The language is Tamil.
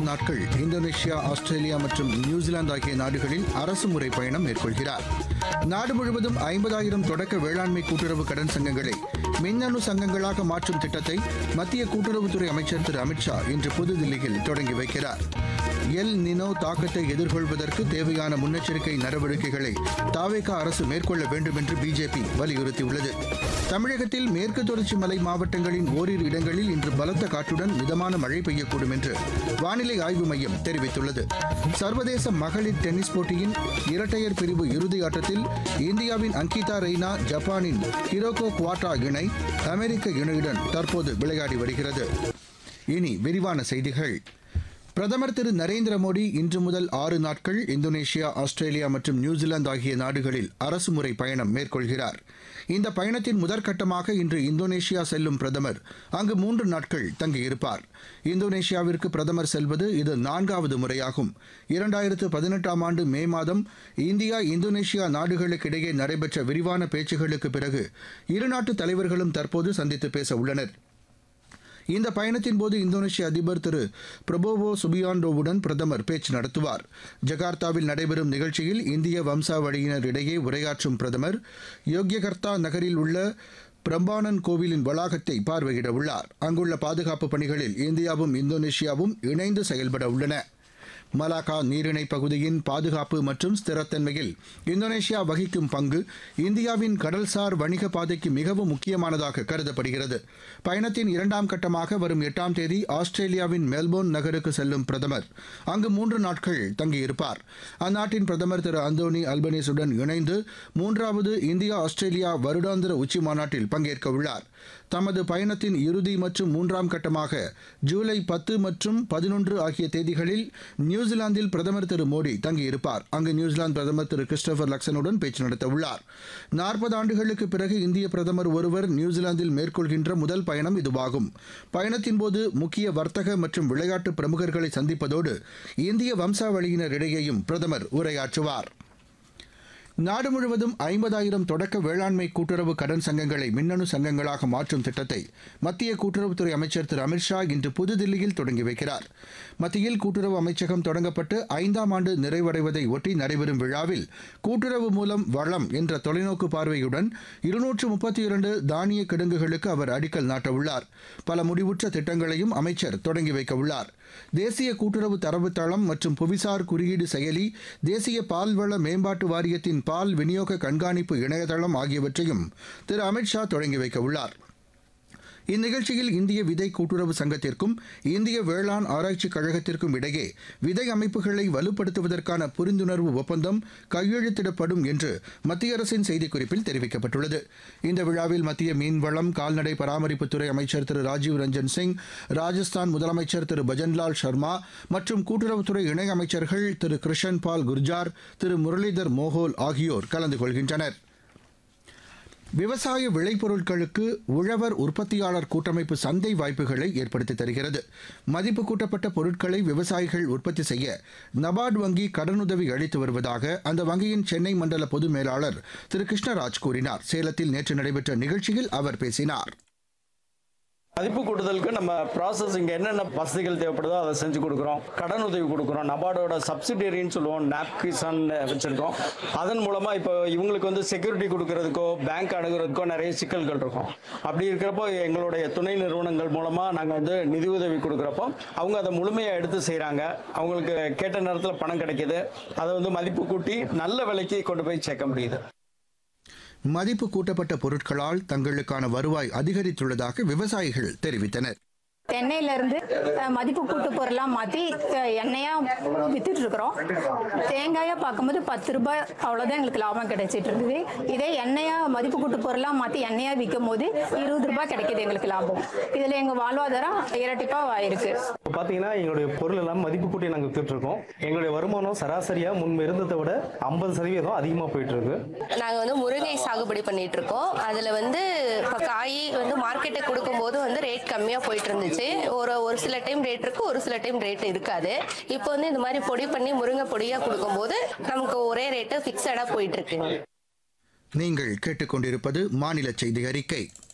நாட்கள் இந்தோனேஷியா ஆஸ்திரேலியா மற்றும் நியூசிலாந்து ஆகிய நாடுகளில் அரசு முறை பயணம் மேற்கொள்கிறார் நாடு முழுவதும் ஐம்பதாயிரம் தொடக்க வேளாண்மை கூட்டுறவு கடன் சங்கங்களை மின்னணு சங்கங்களாக மாற்றும் திட்டத்தை மத்திய கூட்டுறவுத்துறை அமைச்சர் திரு அமித்ஷா இன்று புதுதில்லியில் தொடங்கி வைக்கிறார் எல் நினோ தாக்கத்தை எதிர்கொள்வதற்கு தேவையான முன்னெச்சரிக்கை நடவடிக்கைகளை தாவேகா அரசு மேற்கொள்ள வேண்டும் என்று பிஜேபி வலியுறுத்தியுள்ளது தமிழகத்தில் மேற்கு தொடர்ச்சி மலை மாவட்டங்களின் ஓரிரு இடங்களில் இன்று பலத்த காற்றுடன் மிதமான மழை பெய்யக்கூடும் என்று வானிலை ஆய்வு மையம் தெரிவித்துள்ளது சர்வதேச மகளிர் டென்னிஸ் போட்டியின் இரட்டையர் பிரிவு இறுதி ஆட்டத்தில் இந்தியாவின் அங்கிதா ரெய்னா ஜப்பானின் ஹிரோகோ குவாட்டா இணை அமெரிக்க இணையுடன் தற்போது விளையாடி வருகிறது இனி விரிவான செய்திகள் பிரதமர் திரு நரேந்திர மோடி இன்று முதல் ஆறு நாட்கள் இந்தோனேஷியா ஆஸ்திரேலியா மற்றும் நியூசிலாந்து ஆகிய நாடுகளில் அரசுமுறை பயணம் மேற்கொள்கிறார் இந்த பயணத்தின் முதற்கட்டமாக இன்று இந்தோனேஷியா செல்லும் பிரதமர் அங்கு மூன்று நாட்கள் தங்கியிருப்பார் இந்தோனேஷியாவிற்கு பிரதமர் செல்வது இது நான்காவது முறையாகும் இரண்டாயிரத்து பதினெட்டாம் ஆண்டு மே மாதம் இந்தியா இந்தோனேஷியா நாடுகளுக்கிடையே நடைபெற்ற விரிவான பேச்சுகளுக்கு பிறகு இரு நாட்டு தலைவர்களும் தற்போது சந்தித்து பேச உள்ளனர் இந்த பயணத்தின் போது இந்தோனேஷிய அதிபர் திரு பிரபோவோ சுபியாண்டோவுடன் பிரதமர் பேச்சு நடத்துவார் ஜகார்த்தாவில் நடைபெறும் நிகழ்ச்சியில் இந்திய வம்சாவளியினர் இடையே உரையாற்றும் பிரதமர் யோக்யகர்த்தா நகரில் உள்ள பிரம்பானன் கோவிலின் வளாகத்தை பார்வையிட உள்ளார் அங்குள்ள பாதுகாப்பு பணிகளில் இந்தியாவும் இந்தோனேஷியாவும் இணைந்து செயல்பட உள்ளன மலாக்கா நீரிணை பகுதியின் பாதுகாப்பு மற்றும் ஸ்திரத்தன்மையில் இந்தோனேஷியா வகிக்கும் பங்கு இந்தியாவின் கடல்சார் வணிக பாதைக்கு மிகவும் முக்கியமானதாக கருதப்படுகிறது பயணத்தின் இரண்டாம் கட்டமாக வரும் எட்டாம் தேதி ஆஸ்திரேலியாவின் மெல்போர்ன் நகருக்கு செல்லும் பிரதமர் அங்கு மூன்று நாட்கள் தங்கியிருப்பார் அந்நாட்டின் பிரதமர் திரு அந்தோனி அல்பனீஸுடன் இணைந்து மூன்றாவது இந்தியா ஆஸ்திரேலியா வருடாந்திர உச்சி மாநாட்டில் பங்கேற்க உள்ளார் தமது பயணத்தின் இறுதி மற்றும் மூன்றாம் கட்டமாக ஜூலை பத்து மற்றும் பதினொன்று ஆகிய தேதிகளில் நியூசிலாந்தில் பிரதமர் திரு மோடி தங்கியிருப்பார் அங்கு நியூசிலாந்து பிரதமர் திரு கிறிஸ்டோபர் லக்சனுடன் பேச்சு நடத்த உள்ளார் நாற்பது ஆண்டுகளுக்கு பிறகு இந்திய பிரதமர் ஒருவர் நியூசிலாந்தில் மேற்கொள்கின்ற முதல் பயணம் இதுவாகும் பயணத்தின் போது முக்கிய வர்த்தக மற்றும் விளையாட்டு பிரமுகர்களை சந்திப்பதோடு இந்திய வம்சாவளியினரிடையேயும் பிரதமர் உரையாற்றுவார் நாடு முழுவதும் ஐம்பதாயிரம் தொடக்க வேளாண்மை கூட்டுறவு கடன் சங்கங்களை மின்னணு சங்கங்களாக மாற்றும் திட்டத்தை மத்திய கூட்டுறவுத்துறை அமைச்சர் திரு அமித்ஷா இன்று புதுதில்லியில் தொடங்கி வைக்கிறார் மத்தியில் கூட்டுறவு அமைச்சகம் தொடங்கப்பட்டு ஐந்தாம் ஆண்டு நிறைவடைவதை ஒட்டி நடைபெறும் விழாவில் கூட்டுறவு மூலம் வளம் என்ற தொலைநோக்கு பார்வையுடன் இருநூற்று முப்பத்தி இரண்டு தானிய கிடங்குகளுக்கு அவர் அடிக்கல் நாட்டவுள்ளார் பல முடிவுற்ற திட்டங்களையும் அமைச்சர் தொடங்கி வைக்க உள்ளார் தேசிய கூட்டுறவு தரவுத்தளம் மற்றும் புவிசார் குறியீடு செயலி தேசிய பால்வள மேம்பாட்டு வாரியத்தின் பால் விநியோக கண்காணிப்பு இணையதளம் ஆகியவற்றையும் திரு அமித்ஷா தொடங்கி வைக்க உள்ளார் இந்நிகழ்ச்சியில் இந்திய விதை கூட்டுறவு சங்கத்திற்கும் இந்திய வேளாண் ஆராய்ச்சிக் கழகத்திற்கும் இடையே விதை அமைப்புகளை வலுப்படுத்துவதற்கான புரிந்துணர்வு ஒப்பந்தம் கையெழுத்திடப்படும் என்று மத்திய அரசின் செய்திக்குறிப்பில் தெரிவிக்கப்பட்டுள்ளது இந்த விழாவில் மத்திய மீன்வளம் கால்நடை பராமரிப்புத்துறை அமைச்சர் திரு ராஜீவ் ரஞ்சன் சிங் ராஜஸ்தான் முதலமைச்சர் திரு பஜன்லால் சர்மா மற்றும் கூட்டுறவுத்துறை இணையமைச்சர்கள் திரு கிருஷன் பால் குர்ஜார் திரு முரளிதர் மோகோல் ஆகியோர் கலந்து கொள்கின்றனர் விவசாய விளைபொருட்களுக்கு உழவர் உற்பத்தியாளர் கூட்டமைப்பு சந்தை வாய்ப்புகளை ஏற்படுத்தி தருகிறது மதிப்பு கூட்டப்பட்ட பொருட்களை விவசாயிகள் உற்பத்தி செய்ய நபார்டு வங்கி கடனுதவி அளித்து வருவதாக அந்த வங்கியின் சென்னை மண்டல பொது மேலாளர் திரு கிருஷ்ணராஜ் கூறினார் சேலத்தில் நேற்று நடைபெற்ற நிகழ்ச்சியில் அவர் பேசினார் மதிப்பு கூட்டுதலுக்கு நம்ம ப்ராசஸிங் என்னென்ன வசதிகள் தேவைப்படுதோ அதை செஞ்சு கொடுக்குறோம் கடன் உதவி கொடுக்குறோம் நபார்டோட சப்சிடரின்னு சொல்லுவோம் நாப் கிசான் வச்சுருக்கோம் அதன் மூலமாக இப்போ இவங்களுக்கு வந்து செக்யூரிட்டி கொடுக்கறதுக்கோ பேங்க் அணுகிறதுக்கோ நிறைய சிக்கல்கள் இருக்கும் அப்படி இருக்கிறப்போ எங்களுடைய துணை நிறுவனங்கள் மூலமாக நாங்கள் வந்து நிதி உதவி கொடுக்குறப்போ அவங்க அதை முழுமையாக எடுத்து செய்கிறாங்க அவங்களுக்கு கேட்ட நேரத்தில் பணம் கிடைக்கிது அதை வந்து மதிப்பு கூட்டி நல்ல விலைக்கு கொண்டு போய் சேர்க்க முடியுது மதிப்பு கூட்டப்பட்ட பொருட்களால் தங்களுக்கான வருவாய் அதிகரித்துள்ளதாக விவசாயிகள் தெரிவித்தனர் தென்னையில இருந்து அஹ், மதிப்பு கூட்டு பொருளா மாத்தி அஹ், எண்ணெயா வித்துட்டு இருக்கிறோம் தேங்காயா பார்க்கும்போது பத்து ரூபாய் அவ்வளவுதான் எங்களுக்கு லாபம் கிடைச்சிட்டு இருந்தது இதே எண்ணெயா மதிப்பு கூட்டு பொருளா மாத்தி எண்ணெயா விற்கும் போது இருபது ரூபாய் கிடைக்குது எங்களுக்கு லாபம் இதுல எங்க வாழ்வாதாரம் இரட்டிப்பா ஆயிருக்கு இப்போ பார்த்தீங்கன்னா எங்களுடைய பொருள் எல்லாம் மதிப்பு கூட்டி நாங்கள் வித்துட்ருக்கோம் எங்களுடைய வருமானம் சராசரியாக முன்பு இருந்ததை விட ஐம்பது சதவீதம் அதிகமாக போயிட்டு இருக்கு நாங்கள் வந்து முருங்கை சாகுபடி பண்ணிட்டு இருக்கோம் அதில் வந்து இப்போ காய் வந்து மார்க்கெட்டுக்கு கொடுக்கும்போது வந்து ரேட் கம்மியாக போயிட்டு இருந்துச்சு ஒரு ஒரு சில டைம் ரேட் இருக்கு ஒரு சில டைம் ரேட் இருக்காது இப்போ வந்து இந்த மாதிரி பொடி பண்ணி முருங்கை பொடியாக கொடுக்கும்போது நமக்கு ஒரே ரேட்டு ஃபிக்ஸடாக போயிட்டு இருக்குங்க நீங்கள் கேட்டுக்கொண்டிருப்பது மாநில செய்தி அறிக்கை